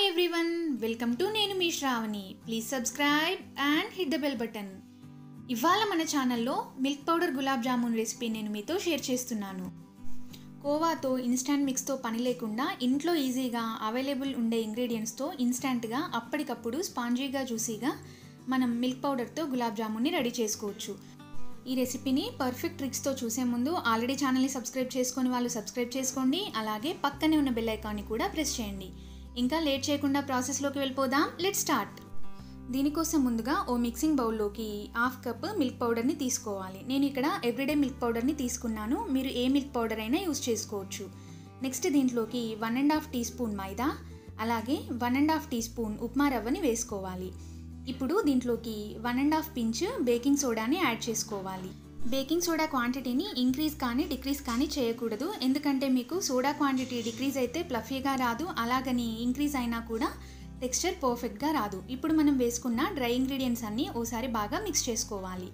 everyone welcome to నేను మీ Sravani please subscribe and hit the bell button ఇవాళ మన ఛానల్లో milk powder gulab jamun recipe నేను మీతో షేర్ చేస్తున్నాను కోవాతో ఇన్స్టాంట్ మిక్స్తో పని లేకుండా ఇంట్లో ఈజీగా అవైలబుల్ ఉండే ఇంగ్రీడియంట్స్తో ఇన్స్టాంట్గా అప్పటికప్పుడు స్పాంజీగా జ్యూసీగా మనం మిల్క్ పౌడర్తో గులాబ్ జామున్ని రెడీ చేసుకోవచ్చు ఈ రెసిపీని పర్ఫెక్ట్ ట్రిక్స్తో చూసే ముందు ఆల్రెడీ ఛానల్ని సబ్స్క్రైబ్ చేసుకొని వాళ్ళు సబ్స్క్రైబ్ చేసుకోండి అలాగే పక్కనే ఉన్న బెల్ ఐకాన్ని కూడా ప్రెస్ చేయండి ఇంకా లేట్ చేయకుండా ప్రాసెస్లోకి వెళ్ళిపోదాం లెట్ స్టార్ట్ దీనికోసం ముందుగా ఓ మిక్సింగ్ బౌల్లోకి హాఫ్ కప్ మిల్క్ పౌడర్ని తీసుకోవాలి నేను ఇక్కడ ఎవ్రీడే మిల్క్ పౌడర్ని తీసుకున్నాను మీరు ఏ మిల్క్ పౌడర్ అయినా యూస్ చేసుకోవచ్చు నెక్స్ట్ దీంట్లోకి one and half teaspoon మైదా అలాగే one and half teaspoon upma రవ్వని వేసుకోవాలి ఇప్పుడు దీంట్లోకి one and half pinch baking సోడాని యాడ్ చేసుకోవాలి బేకింగ్ సోడా క్వాంటిటీని ఇంక్రీజ్ కానీ డిక్రీజ్ కానీ చేయకూడదు ఎందుకంటే మీకు సోడా క్వాంటిటీ డిక్రీజ్ అయితే ప్లఫీగా రాదు అలాగని ఇంక్రీజ్ అయినా కూడా టెక్స్చర్ పర్ఫెక్ట్గా రాదు ఇప్పుడు మనం వేసుకున్న డ్రై ఇంగ్రీడియంట్స్ అన్నీ ఓసారి బాగా మిక్స్ చేసుకోవాలి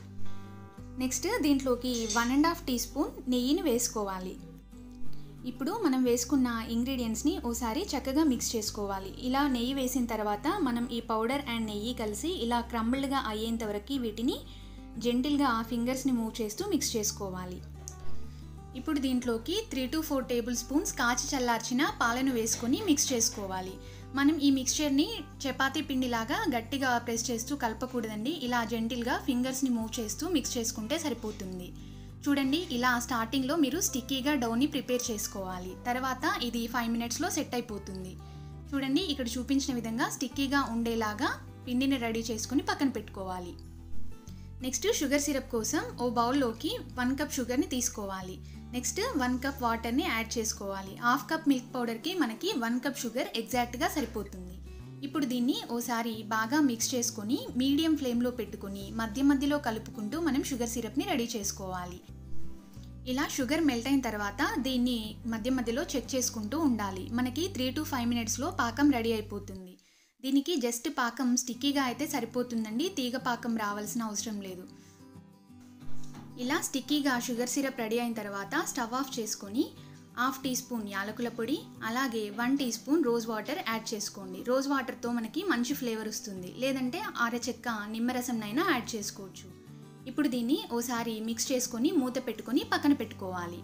నెక్స్ట్ దీంట్లోకి one and half teaspoon నెయ్యిని వేసుకోవాలి ఇప్పుడు మనం వేసుకున్న ఇంగ్రీడియంట్స్ని ఓసారి చక్కగా మిక్స్ చేసుకోవాలి ఇలా నెయ్యి వేసిన తర్వాత మనం ఈ పౌడర్ అండ్ నెయ్యి కలిసి ఇలా క్రంబుల్డ్గా అయ్యేంత వరకు వీటిని జెంటిల్గా ఆ ఫింగర్స్ని మూవ్ చేస్తూ మిక్స్ చేసుకోవాలి ఇప్పుడు దీంట్లోకి three to four tablespoons కాచి చల్లార్చిన పాలను వేసుకొని మిక్స్ చేసుకోవాలి మనం ఈ మిక్స్చర్ని చపాతీ పిండిలాగా గట్టిగా ప్రెస్ చేస్తూ కలపకూడదండి ఇలా జెంటిల్గా ఫింగర్స్ని మూవ్ చేస్తూ మిక్స్ చేసుకుంటే సరిపోతుంది చూడండి ఇలా స్టార్టింగ్లో మీరు స్టిక్కీగా డౌని ప్రిపేర్ చేసుకోవాలి తర్వాత ఇది ఫైవ్ మినిట్స్లో సెట్ అయిపోతుంది చూడండి ఇక్కడ చూపించిన విధంగా స్టిక్కీగా ఉండేలాగా పిండిని రెడీ చేసుకొని పక్కన పెట్టుకోవాలి నెక్స్ట్ షుగర్ సిరప్ కోసం ఓ బౌల్లోకి వన్ కప్ షుగర్ని తీసుకోవాలి నెక్స్ట్ వన్ కప్ వాటర్ని యాడ్ చేసుకోవాలి హాఫ్ కప్ మిల్క్ పౌడర్కి మనకి వన్ కప్ షుగర్ ఎగ్జాక్ట్గా సరిపోతుంది ఇప్పుడు దీన్ని ఓసారి బాగా మిక్స్ చేసుకొని మీడియం ఫ్లేమ్లో పెట్టుకొని మధ్య మధ్యలో కలుపుకుంటూ మనం షుగర్ సిరప్ని రెడీ చేసుకోవాలి ఇలా షుగర్ మెల్ట్ అయిన తర్వాత దీన్ని మధ్య మధ్యలో చెక్ చేసుకుంటూ ఉండాలి మనకి త్రీ టు ఫైవ్ మినిట్స్లో పాకం రెడీ అయిపోతుంది దీనికి జస్ట్ పాకం స్టిక్కీగా అయితే సరిపోతుందండి తీగ పాకం రావాల్సిన అవసరం లేదు ఇలా స్టిక్కీగా షుగర్ సిరప్ రెడీ అయిన తర్వాత స్టవ్ ఆఫ్ చేసుకొని హాఫ్ టీ స్పూన్ యాలకుల పొడి అలాగే one teaspoon rose water add చేసుకోండి రోజ్ వాటర్తో మనకి మంచి ఫ్లేవర్ వస్తుంది లేదంటే ఆరచెక్క నిమ్మరసంనైనా యాడ్ చేసుకోవచ్చు ఇప్పుడు దీన్ని ఓసారి మిక్స్ చేసుకొని మూత పెట్టుకొని పక్కన పెట్టుకోవాలి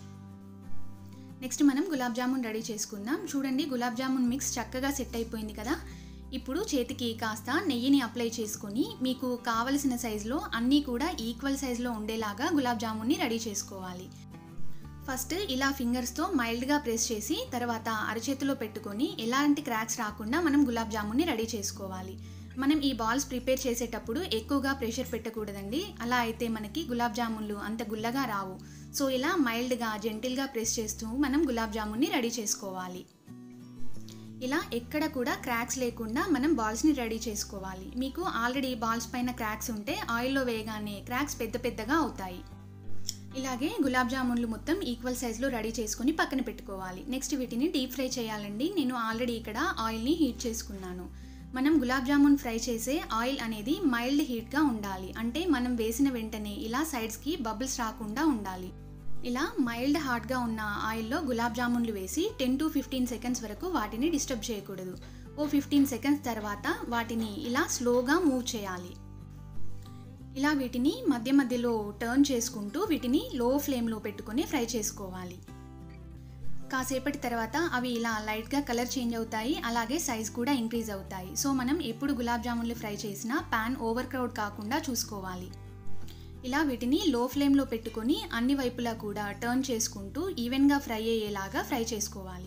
నెక్స్ట్ మనం గులాబ్ జామున్ రెడీ చేసుకుందాం చూడండి గులాబ్ జామున్ మిక్స్ చక్కగా సెట్ అయిపోయింది కదా ఇప్పుడు చేతికి కాస్త నెయ్యిని అప్లై చేసుకొని మీకు కావలసిన సైజులో అన్నీ కూడా ఈక్వల్ సైజులో ఉండేలాగా గులాబ్ జామున్ని రెడీ చేసుకోవాలి ఫస్ట్ ఇలా ఫింగర్స్తో మైల్డ్గా ప్రెస్ చేసి తర్వాత అరచేతిలో పెట్టుకొని ఎలాంటి క్రాక్స్ రాకుండా మనం గులాబ్ జామున్ని రెడీ చేసుకోవాలి మనం ఈ బాల్స్ ప్రిపేర్ చేసేటప్పుడు ఎక్కువగా ప్రెషర్ పెట్టకూడదండి అలా అయితే మనకి గులాబ్ జామున్లు అంత గుల్లగా రావు సో ఇలా మైల్డ్గా జెంటిల్గా ప్రెస్ చేస్తూ మనం గులాబ్ జామున్ని రెడీ చేసుకోవాలి ఇలా ఎక్కడ కూడా క్రాక్స్ లేకుండా మనం బాల్స్ని రెడీ చేసుకోవాలి మీకు ఆల్రెడీ బాల్స్ పైన క్రాక్స్ ఉంటే ఆయిల్లో వేయగానే క్రాక్స్ పెద్ద పెద్దగా అవుతాయి ఇలాగే గులాబ్ జామున్లు మొత్తం ఈక్వల్ సైజులో రెడీ చేసుకొని పక్కన పెట్టుకోవాలి నెక్స్ట్ వీటిని డీప్ ఫ్రై చేయాలండి నేను ఆల్రెడీ ఇక్కడ ఆయిల్ని హీట్ చేసుకున్నాను మనం గులాబ్ జామున్ ఫ్రై చేసే ఆయిల్ అనేది మైల్డ్ హీట్గా ఉండాలి అంటే మనం వేసిన వెంటనే ఇలా సైడ్స్కి బబుల్స్ రాకుండా ఉండాలి ఇలా మైల్డ్ హాట్గా ఉన్న ఆయిల్లో గులాబ్ జామున్లు వేసి టెన్ టు ఫిఫ్టీన్ సెకండ్స్ వరకు వాటిని డిస్టర్బ్ చేయకూడదు ఓ ఫిఫ్టీన్ సెకండ్స్ తర్వాత వాటిని ఇలా స్లోగా మూవ్ చేయాలి ఇలా వీటిని మధ్య మధ్యలో టర్న్ చేసుకుంటూ వీటిని లో ఫ్లేమ్లో పెట్టుకొని ఫ్రై చేసుకోవాలి కాసేపటి తర్వాత అవి ఇలా లైట్గా కలర్ చేంజ్ అవుతాయి అలాగే సైజ్ కూడా ఇంక్రీజ్ అవుతాయి సో మనం ఎప్పుడు గులాబ్ జామున్లు ఫ్రై చేసినా ప్యాన్ ఓవర్ క్రౌడ్ కాకుండా చూసుకోవాలి ఇలా వీటిని లో ఫ్లేమ్లో పెట్టుకొని అన్ని వైపులా కూడా టర్న్ చేసుకుంటూ ఈవెన్గా ఫ్రై అయ్యేలాగా ఫ్రై చేసుకోవాలి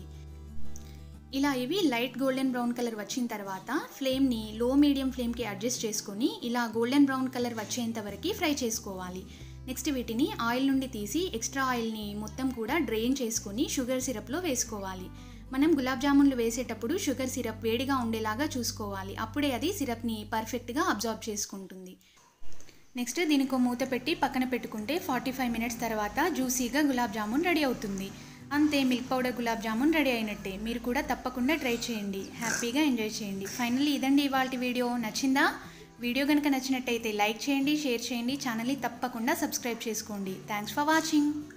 ఇలా ఇవి లైట్ గోల్డెన్ బ్రౌన్ కలర్ వచ్చిన తర్వాత ఫ్లేమ్ని లో మీడియం ఫ్లేమ్కి అడ్జస్ట్ చేసుకొని ఇలా గోల్డెన్ బ్రౌన్ కలర్ వచ్చేంత వరకు ఫ్రై చేసుకోవాలి నెక్స్ట్ వీటిని ఆయిల్ నుండి తీసి ఎక్స్ట్రా ఆయిల్ని మొత్తం కూడా డ్రైన్ చేసుకొని షుగర్ సిరప్లో వేసుకోవాలి మనం గులాబ్ జామున్లు వేసేటప్పుడు షుగర్ సిరప్ వేడిగా ఉండేలాగా చూసుకోవాలి అప్పుడే అది సిరప్ని పర్ఫెక్ట్గా అబ్జార్బ్ చేసుకుంటుంది నెక్స్ట్ దీనికి మూత పెట్టి పక్కన పెట్టుకుంటే ఫార్టీ ఫైవ్ మినిట్స్ తర్వాత జ్యూసీగా గులాబ్ జామున్ రెడీ అవుతుంది అంతే milk powder gulab jamun ready అయినట్టే మీరు కూడా తప్పకుండా ట్రై చేయండి హ్యాపీగా ఎంజాయ్ చేయండి ఫైనల్లీ ఇదండి ఇవాళ వీడియో నచ్చిందా వీడియో కనుక నచ్చినట్టయితే లైక్ చేయండి షేర్ చేయండి ఛానల్ని తప్పకుండా సబ్స్క్రైబ్ చేసుకోండి థ్యాంక్స్ ఫర్ వాచింగ్